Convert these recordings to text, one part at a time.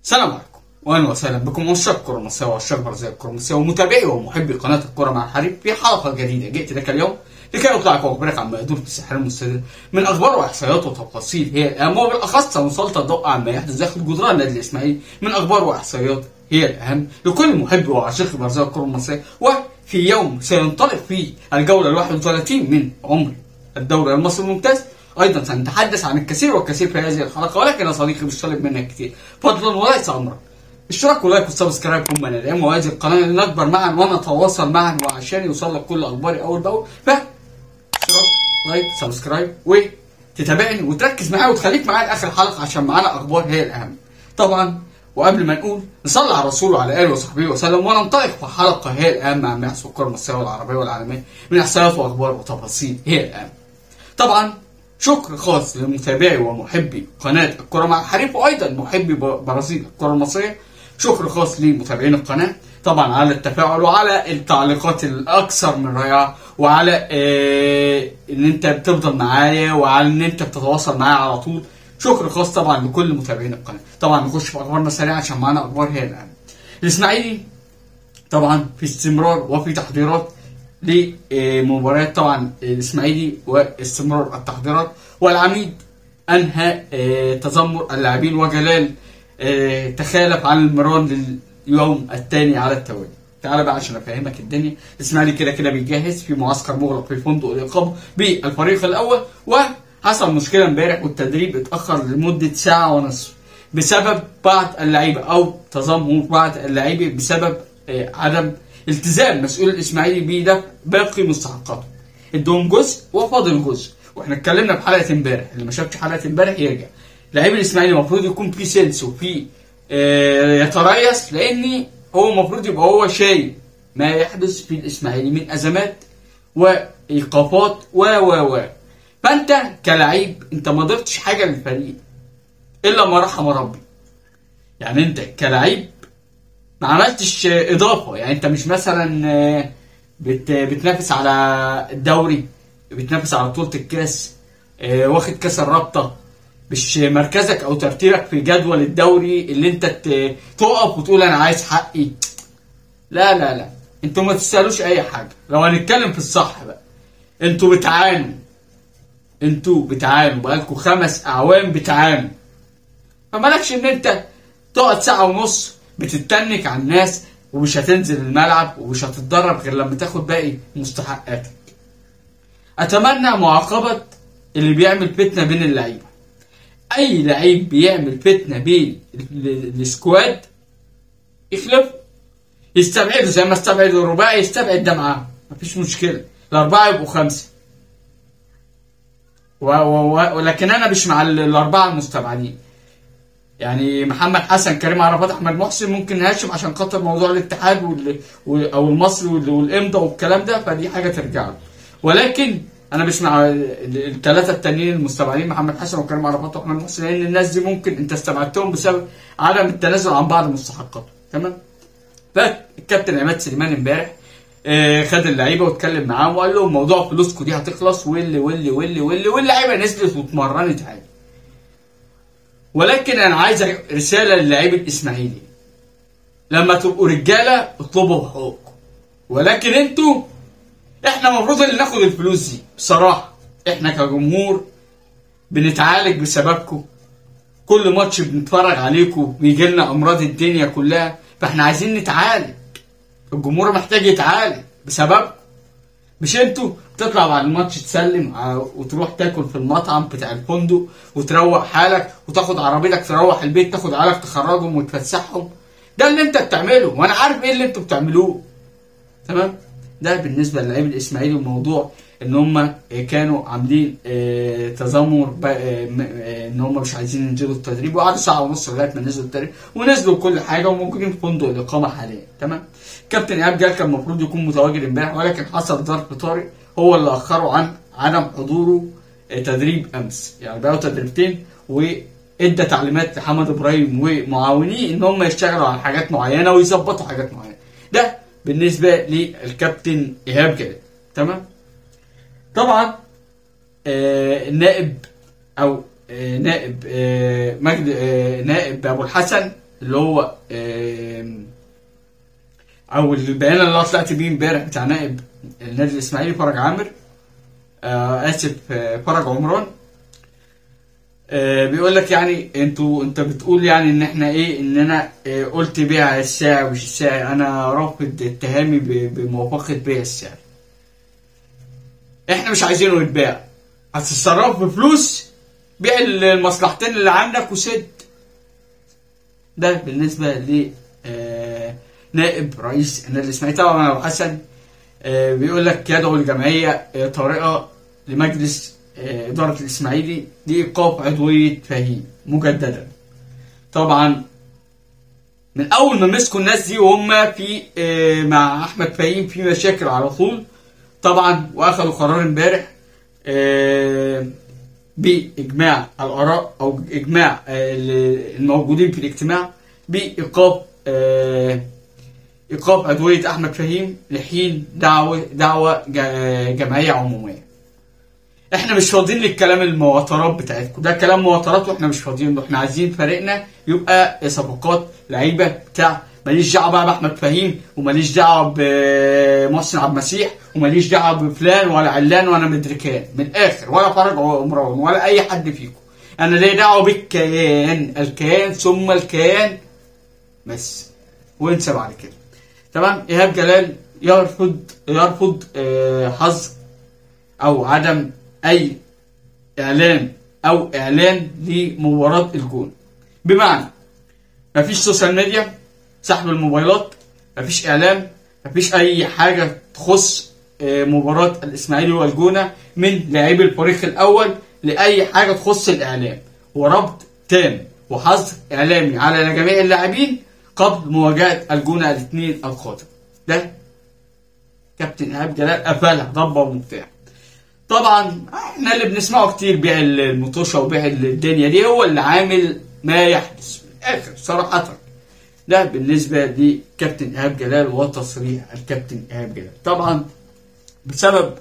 السلام عليكم واهلا وسهلا بكم عشاق الكره المصريه وعشاق برازيل الكره المصريه ومتابعي ومحبي قناه الكره مع الحريف في حلقه جديده جئت لك اليوم لكي اطلعك واخبرك عن ما يدور في الساحل المستدير من اخبار واحصائيات وتفاصيل هي الاهم وبالاخص سنسلط الضوء على ما يحدث داخل جدران النادي الاسماعيلي من اخبار واحصائيات هي الاهم لكل محب وعاشق برازيل الكره المصريه وفي يوم سينطلق فيه الجوله ال 31 من عمر الدوري المصري الممتاز ايضا سنتحدث عن الكثير والكثير في هذه الحلقه ولكن يا صديقي مش طالب منك كتير فضلا وليس امرا اشتراك ولايك والسبسكرايب هم من الأيام وهذه القناه لنكبر معا ونتواصل معا وعشان يوصل لك كل اخباري اول باول ف اشتراك لايك سبسكرايب وتتابعني وتركز معايا وتخليك معايا لاخر الحلقه عشان معانا اخبار هي الاهم طبعا وقبل ما نقول نصلي على الرسول وعلى اله وصحبه وسلم وننطلق في حلقه هي الاهم مع ما يحصل الكره المصريه والعربيه والعالميه من احصائيات واخبار وتفاصيل هي الاهم طبعا شكر خاص لمتابعي ومحبي قناة الكرة مع الحريف وأيضا محبي برازيل الكرة المصرية شكر خاص لمتابعين القناة طبعا على التفاعل وعلى التعليقات الأكثر من رائعة وعلى آه إن أنت بتفضل معايا وعلى إن أنت بتتواصل معايا على طول شكر خاص طبعا لكل متابعين القناة طبعا نخش في أخبارنا سريعا عشان معانا أخبار هي الآن الإسماعيلي طبعا في استمرار وفي تحضيرات لمباريات طبعا الاسماعيلي واستمرار التحضيرات والعميد انهى تذمر اللاعبين وجلال تخالف عن المران لليوم الثاني على التوالي تعالى بقى عشان افهمك الدنيا الاسماعيلي كده كده بيجهز في معسكر مغلق في فندق الاقامه بالفريق الاول وحصل مشكله امبارح والتدريب اتاخر لمده ساعه ونصف بسبب بعض اللعيبه او تذمر بعض اللعيبه بسبب عدم التزام مسؤول الاسماعيلي بيه ده باقي مستحقاته ادهم جزء وفاضل جزء واحنا اتكلمنا في حلقه امبارح اللي ما شافش حلقه امبارح يرجع لعيب الاسماعيلي المفروض يكون في سنس وفي آه يتريث لان هو المفروض يبقى هو شايل ما يحدث في الاسماعيلي من ازمات وايقافات و و و فانت كلعيب انت ما ضفتش حاجه للفريق الا ما رحم ربي يعني انت كلعيب ما عملتش اضافه يعني انت مش مثلا بت بتنافس على الدوري بتنافس على بطوله الكاس واخد كاس الرابطه مش مركزك او ترتيبك في جدول الدوري اللي انت تقف وتقول انا عايز حقي لا لا لا انتوا ما تستاهلوش اي حاجه لو هنتكلم في الصح بقى انتوا بتعانوا انتوا بتعانوا بقالكوا خمس اعوام بتعانوا فمالكش ان انت تقعد ساعه ونص بتتنك على الناس ومش هتنزل الملعب ومش هتتدرب غير لما تاخد باقي مستحقاتك اتمنى معاقبة اللي بيعمل فتنة بين اللعيبة اي لعيب بيعمل فتنة بين السكواد يخلف يستبعده زي ما استبعدوا الرباعي يستبعد ده معاه مفيش مشكلة الاربعة يبقوا خمسة و و ولكن انا مش مع الاربعة المستبعدين يعني محمد حسن كريم عرفات احمد محسن ممكن نهاجم عشان خاطر موضوع الاتحاد وال... او المصري والامضاء والكلام ده فدي حاجه ترجع له ولكن انا مش مع الثلاثه التانيين المستبعدين محمد حسن وكريم عرفات واحمد محسن لان الناس دي ممكن انت استبعدتهم بسبب عدم التنازل عن بعض مستحقاتهم تمام فالكابتن عماد سليمان امبارح آه خد اللعيبه واتكلم معاهم وقال لهم موضوع فلوسكم دي هتخلص واللي واللي واللي واللي واللعيبه نزلت واتمرنت عادي ولكن انا عايز رساله للاعيب الاسماعيلي لما تبقوا رجاله اطلبوا حقوقكم ولكن انتوا احنا المفروض اللي ناخد الفلوس دي بصراحه احنا كجمهور بنتعالج بسببكم كل ماتش بنتفرج عليكم بيجي لنا امراض الدنيا كلها فاحنا عايزين نتعالج الجمهور محتاج يتعالج بسببكم مش انتوا تطلع بعد الماتش تسلم وتروح تاكل في المطعم بتاع الفندق وتروق حالك وتاخد عربيتك تروح البيت تاخد عيالك تخرجهم وتفسحهم ده اللي انت بتعمله وانا عارف ايه اللي انتوا بتعملوه تمام ده بالنسبه للاعيب الاسماعيلي وموضوع ان هم كانوا عاملين اه تذمر اه ان هم مش عايزين ينزلوا التدريب وقعدوا ساعه ونص لغايه ما نزلوا التدريب ونزلوا كل حاجه وموجودين في فندق الاقامه حاليا تمام كابتن ايهاب جال كان المفروض يكون متواجد امبارح ولكن حصل ظرف طارئ هو اللي اخره عن عدم حضوره تدريب امس يعني بقوا تدريبتين وادى تعليمات لحمد ابراهيم ومعاونيه ان هم يشتغلوا على حاجات معينه ويظبطوا حاجات معينه ده بالنسبه للكابتن ايهاب جلال تمام طبعا آه النائب او آه نائب آه مجد آه نائب ابو الحسن اللي هو آم، او البيان اللي انا طلعت بيه امبارح بتاع نائب النادي الاسماعيلي فرج عامر آه اسف آه، فرج عمران آه بيقول لك يعني انتوا انت بتقول يعني ان احنا ايه ان انا آه قلت بيع الساعي مش الساعي انا رافض اتهامي ب- بموافقه بيع الساعي احنا مش عايزينه يتباع هتتصرف بفلوس بيع المصلحتين اللي عندك وسد ده بالنسبه ل آه، نائب رئيس النادي الاسماعيلي طبعا ابو حسن آه، بيقول لك يدعو الجمعيه آه، طارئه لمجلس آه، اداره الاسماعيلي لايقاف عضويه فهيم مجددا طبعا من اول ما مسكوا الناس دي وهم في آه، مع احمد فهيم في مشاكل على طول طبعا واخدوا قرار امبارح آه، باجماع الاراء او اجماع آه، الموجودين في الاجتماع بايقاف آه، ايقاف ادويه احمد فهيم لحين دعوه دعوه جا- جمعيه عموميه احنا مش فاضيين للكلام المواطرات بتاعتكم ده كلام مواطرات واحنا مش فاضيين له احنا عايزين فريقنا يبقى صفقات لعيبه بتاع ماليش دعوه بقى باحمد فهيم وماليش دعوه بمحسن عبد المسيح وماليش دعوه بفلان ولا علان ولا مدركان من الاخر ولا فرج عمران ولا اي حد فيكم انا ليه دعوه بالكيان الكيان ثم الكيان بس وانسى بعد كده تمام ايهاب جلال يرفض يرفض آه، حظر او عدم اي اعلان او اعلان لمباراه الجون بمعنى مفيش سوشيال ميديا سحب الموبايلات مفيش اعلام مفيش اي حاجه تخص آه، مباراه الاسماعيلي والجونه من لاعبي الفريق الاول لاي حاجه تخص الاعلام وربط تام وحظر اعلامي على جميع اللاعبين قبل مواجهه الجونه الاثنين القادم ده كابتن ايهاب جلال قفلها ضربه ومفتاح طبعا احنا اللي بنسمعه كتير بيع المطوشه وبيع الدنيا دي هو اللي عامل ما يحدث من الاخر صراحه ده بالنسبه لكابتن ايهاب جلال وتصريح الكابتن ايهاب جلال طبعا بسبب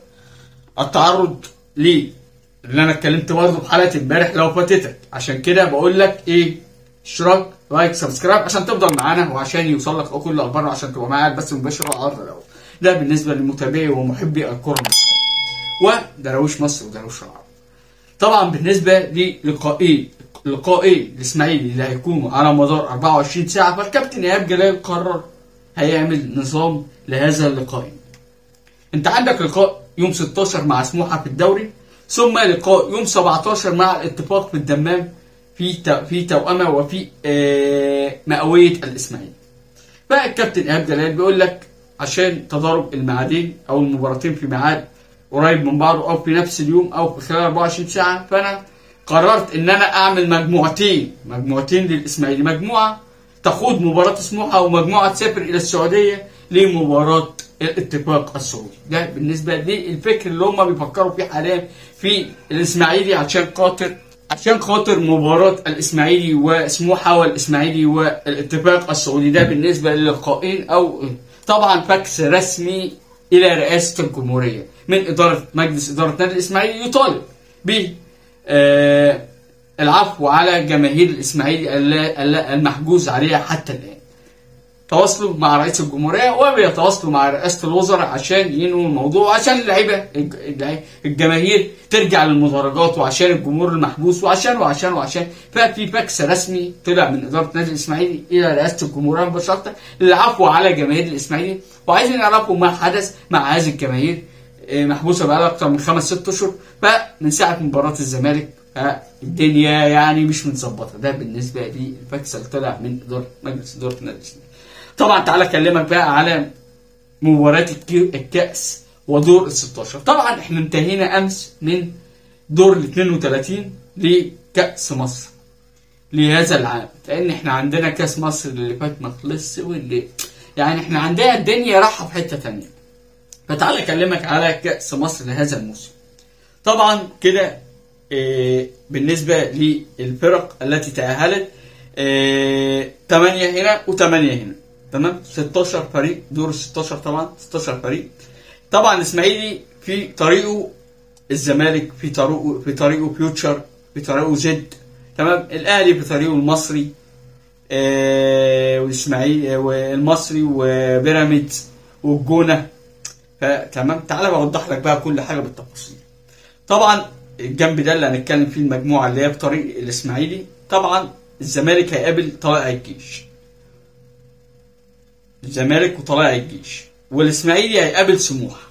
التعرض ليه اللي انا اتكلمت برضه في حلقه امبارح لو فاتتك عشان كده بقول لك ايه اشتراك لايك سبسكرايب عشان تفضل معانا وعشان يوصل لك كل الاخبار عشان تبقى معايا بس مباشره على الارض الاول ده بالنسبه لمتابعي ومحبي الكره المصريه ودراويش مصر ودراويش العرب طبعا بالنسبه للقائين لقائين الاسماعيلي اللي هيكونوا على مدار 24 ساعه فالكابتن ايهاب جلال قرر هيعمل نظام لهذا اللقاء انت عندك لقاء يوم 16 مع سموحه في الدوري ثم لقاء يوم 17 مع الاتفاق في الدمام في تو- في توأمة وفي آه، مئوية الإسماعيلي. فالكابتن إيهاب جلال بيقول لك عشان تضارب الميعادين أو المباراتين في ميعاد قريب من بعض أو في نفس اليوم أو في خلال 24 ساعة فأنا قررت إن أنا أعمل مجموعتين مجموعتين للإسماعيلي مجموعة تخوض مباراة سموحة ومجموعة تسافر إلى السعودية لمباراة الاتفاق السعودي ده بالنسبة للفكر اللي هم بيفكروا فيه حاليا في الإسماعيلي عشان خاطر عشان خاطر مباراة الإسماعيلي وسموحة والإسماعيلي والاتفاق السعودي ده بالنسبة للقائين أو طبعا فاكس رسمي إلى رئاسة الجمهورية من إدارة مجلس إدارة نادي الإسماعيلي يطالب ب آه، العفو على جماهير الإسماعيلي الل- الل- المحجوز عليها حتى الآن تواصلوا مع رئيس الجمهورية وبيتواصلوا مع رئاسة الوزراء عشان ينهوا الموضوع وعشان اللعيبة الج- الج- الجماهير ترجع للمدرجات وعشان الجمهور المحبوس وعشان وعشان وعشان ففي فاكس رسمي طلع من إدارة نادي الإسماعيلي إلى رئاسة الجمهورية مباشرة للعفو على جماهير الإسماعيلي وعايزين يعرفوا ما حدث مع هذه الجماهير آه، محبوسة بقالها أكتر من خمس ست أشهر فمن ساعة مباراة الزمالك الدنيا يعني مش متظبطة ده بالنسبة للفاكس اللي طلع من إدارة مجلس إدارة نادي الإسماعيلي طبعا تعالى اكلمك بقى على مباراة الكي- الكأس ودور ال 16 طبعا احنا انتهينا امس من دور ال 32 لكأس مصر لهذا العام لان احنا عندنا كأس مصر اللي فات ما خلصش واللي يعني احنا عندنا الدنيا رايحة في حتة تانية فتعالى اكلمك على كأس مصر لهذا الموسم طبعا كده آه، بالنسبة للفرق التي تأهلت 8 هنا و8 هنا تمام 16 فريق دور 16 طبعا 16 فريق طبعا الاسماعيلي في طريقه الزمالك في طريقه في طريقه فيوتشر في طريقه زد تمام الاهلي في طريقه المصري آه، والاسماعيلي والمصري وبيراميدز والجونه فتمام تعالى بوضح لك بقى كل حاجه بالتفاصيل طبعا الجنب ده اللي هنتكلم فيه المجموعه اللي هي في طريق الاسماعيلي طبعا الزمالك هيقابل طلائع الجيش الزمالك وطلائع الجيش والاسماعيلي هيقابل سموحه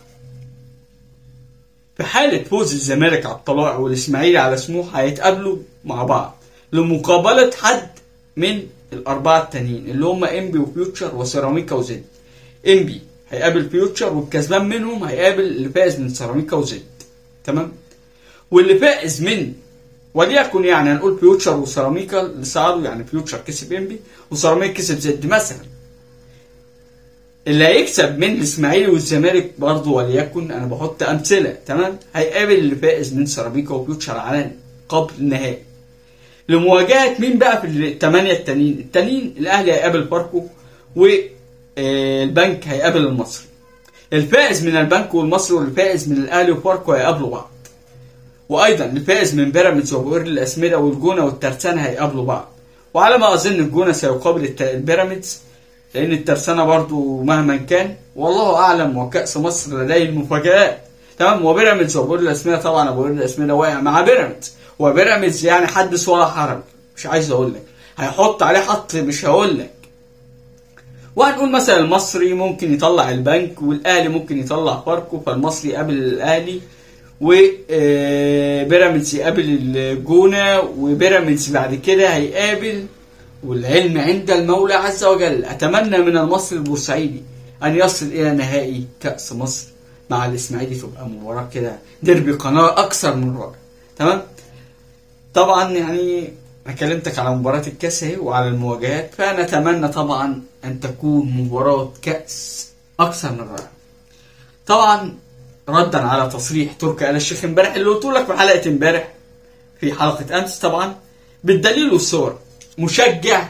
في حالة فوز الزمالك على الطلائع والاسماعيلي على سموحه هيتقابلوا مع بعض لمقابلة حد من الأربعة التانيين اللي هم إنبي وفيوتشر وسيراميكا وزد إنبي هيقابل فيوتشر والكسبان منهم هيقابل اللي فائز من سيراميكا وزد تمام واللي فائز من وليكن يعني هنقول فيوتشر وسيراميكا اللي صعدوا يعني فيوتشر كسب إنبي وسيراميكا كسب زد مثلا اللي هيكسب من الاسماعيلي والزمالك برضه وليكن انا بحط امثله تمام هيقابل اللي فائز من سيراميكا وفيوتشر على قبل النهائي لمواجهه مين بقى في الثمانيه التانيين التانيين الاهلي هيقابل فاركو والبنك هيقابل المصري الفائز من البنك والمصري والفائز من الاهلي وفاركو هيقابلوا بعض وايضا الفائز من بيراميدز وبؤر الاسمده والجونه والترسانه هيقابلوا بعض وعلى ما اظن الجونه سيقابل الت- البيراميدز لان الترسانه برضو مهما كان والله اعلم وكاس مصر لديه المفاجات تمام وبيراميدز وبؤر الاسمده طبعا ابو قير الاسمده واقع مع بيراميدز وبيراميدز يعني حدث ولا حرج مش عايز اقول لك هيحط عليه حط مش هقول لك وهنقول مثلا المصري ممكن يطلع البنك والاهلي ممكن يطلع فاركو فالمصري يقابل الاهلي وبيراميدز يقابل الجونه وبيراميدز بعد كده هيقابل والعلم عند المولى عز وجل اتمنى من المصري البورسعيدي ان يصل الى نهائي كاس مصر مع الاسماعيلي تبقى مباراه كده ديربي قناه اكثر من رائع تمام طبعا يعني انا كلمتك على مباراة الكاس اهي وعلى المواجهات فانا اتمنى طبعا ان تكون مباراة كاس اكثر من رائعة. طبعا ردا على تصريح تركي آل الشيخ امبارح اللي قلت لك في حلقة امبارح في حلقة امس طبعا بالدليل والصور مشجع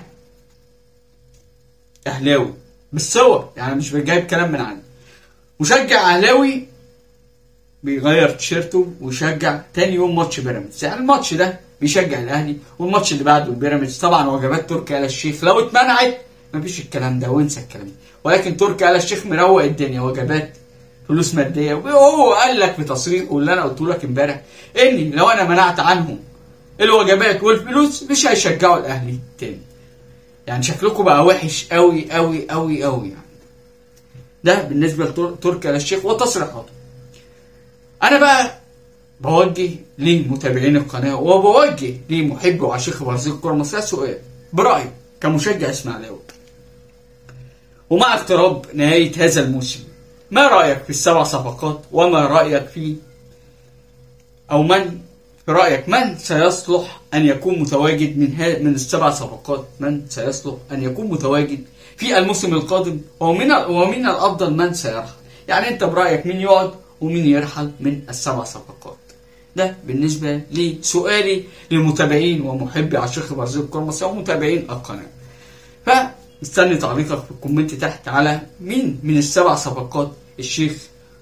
اهلاوي بالصور يعني مش جايب كلام من عندي مشجع اهلاوي بيغير تيشيرته ويشجع تاني يوم ماتش بيراميدز يعني الماتش ده بيشجع الاهلي والماتش اللي بعده البيراميدز طبعا وجبات تركي آل الشيخ لو اتمنعت مفيش الكلام ده وانسى الكلام ده ولكن تركي آل الشيخ مروق الدنيا وجبات فلوس ماديه وهو قال لك في تصريحه اللي انا قلت لك امبارح اني لو انا منعت عنهم الوجبات والفلوس مش هيشجعوا الاهلي تاني يعني شكلكم بقى وحش قوي قوي قوي قوي يعني ده بالنسبه لتركي آل الشيخ وتصريحاته انا بقى بوجه لمتابعين القناه وبوجه لمحبي وعشيق برازيل الكره المصريه سؤال برايك كمشجع اسماعيلاوي ومع اقتراب نهايه هذا الموسم ما رايك في السبع صفقات وما رايك في او من في رايك من سيصلح ان يكون متواجد من ها من السبع صفقات من سيصلح ان يكون متواجد في الموسم القادم ومن ومن الافضل من سيرحل يعني انت برايك مين يقعد ومين يرحل من السبع صفقات ده بالنسبة لسؤالي للمتابعين ومحبي عشيق برازيل الكرة المصرية ومتابعين القناة فمستني تعليقك في الكومنت تحت على مين من السبع صفقات الشيخ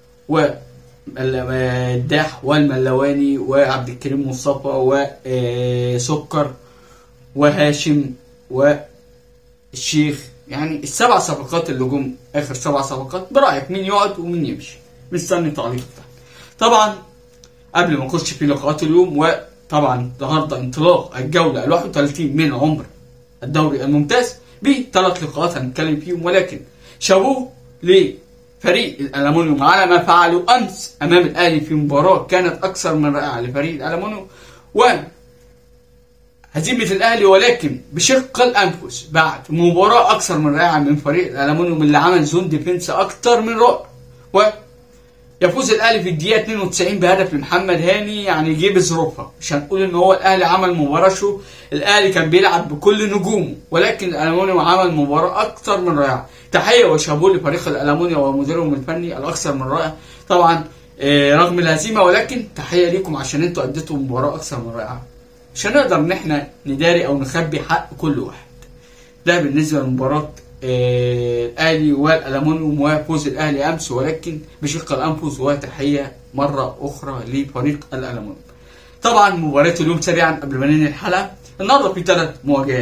والداح والملواني وعبد الكريم مصطفى وسكر وهاشم والشيخ يعني السبع صفقات اللي جم اخر سبع صفقات برايك مين يقعد ومين يمشي مستني تعليقك تحت طبعا قبل ما نخش في لقاءات اليوم وطبعا النهارده انطلاق الجوله ال 31 من عمر الدوري الممتاز بثلاث لقاءات هنتكلم فيهم ولكن شابوه لفريق الالومنيوم على ما فعلوا امس امام الاهلي في مباراه كانت اكثر من رائعه لفريق الالومنيوم و هزيمة الأهلي ولكن بشق الأنفس بعد مباراة أكثر من رائعة من فريق الألمونيوم اللي عمل زون ديفنس أكثر من رائع و يفوز الاهلي في الدقيقه 92 بهدف لمحمد هاني يعني جه بظروفها مش هنقول ان هو الاهلي عمل مباراه شو الاهلي كان بيلعب بكل نجومه ولكن الالمونيوم عمل مباراه اكثر من رائعه تحيه وشابوه لفريق الالمونيوم ومديرهم الفني الاكثر من رائع طبعا آه، رغم الهزيمه ولكن تحيه ليكم عشان انتوا اديتوا مباراه اكثر من رائعه مش هنقدر ان احنا نداري او نخبي حق كل واحد ده بالنسبه لمباراه آه، الاهلي والالمونيوم وفوز الاهلي امس ولكن بشق الانفس وتحيه مره اخرى لفريق الالمونيوم. طبعا مباراه اليوم سريعا قبل ما ننهي الحلقه النهارده في ثلاث مواجهات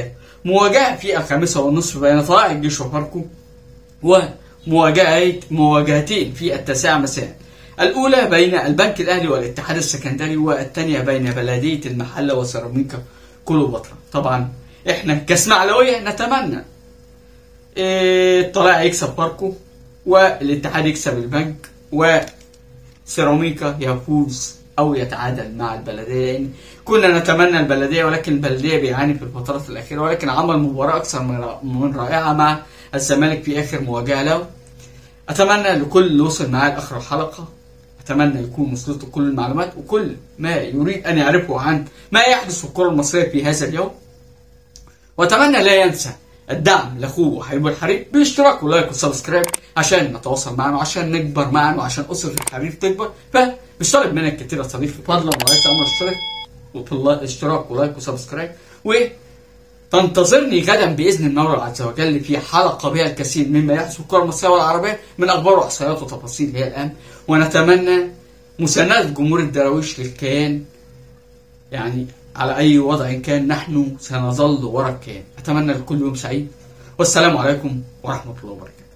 مواجهة في الخامسة والنصف بين طلائع الجيش وفاركو ومواجهة مواجهتين في التاسعة مساء الأولى بين البنك الأهلي والاتحاد السكندري والثانية بين بلدية المحلة وسيراميكا كليوباترا طبعا احنا كاسماعيلاوية نتمنى إيه، الطلائع يكسب فاركو والاتحاد يكسب البنك وسيراميكا يفوز او يتعادل مع البلديه لان كنا نتمنى البلديه ولكن البلديه بيعاني في الفترات الاخيره ولكن عمل مباراه اكثر من رائعة- من رائعه مع الزمالك في اخر مواجهه له اتمنى لكل اللي وصل معاه لاخر الحلقه اتمنى يكون وصلته كل المعلومات وكل ما يريد ان يعرفه عن ما يحدث في الكره المصريه في هذا اليوم واتمنى لا ينسى الدعم لاخوه حبيب الحريق باشتراك ولايك وسبسكرايب عشان نتواصل معنا وعشان نكبر معا وعشان اسره الحريق تكبر فمش طالب منك كتير يا صديقي فضلا وليس امر اشترك وفي الله اشتراك ولايك وسبسكرايب وتنتظرني غدا باذن الله عز وجل في حلقه بها الكثير مما يحدث في الكره المصريه والعربيه من اخبار واحصائيات وتفاصيل هي الان ونتمنى مسانده جمهور الدراويش للكيان يعني على أي وضع كان نحن سنظل وراء الكيان أتمنى لكل يوم سعيد والسلام عليكم ورحمة الله وبركاته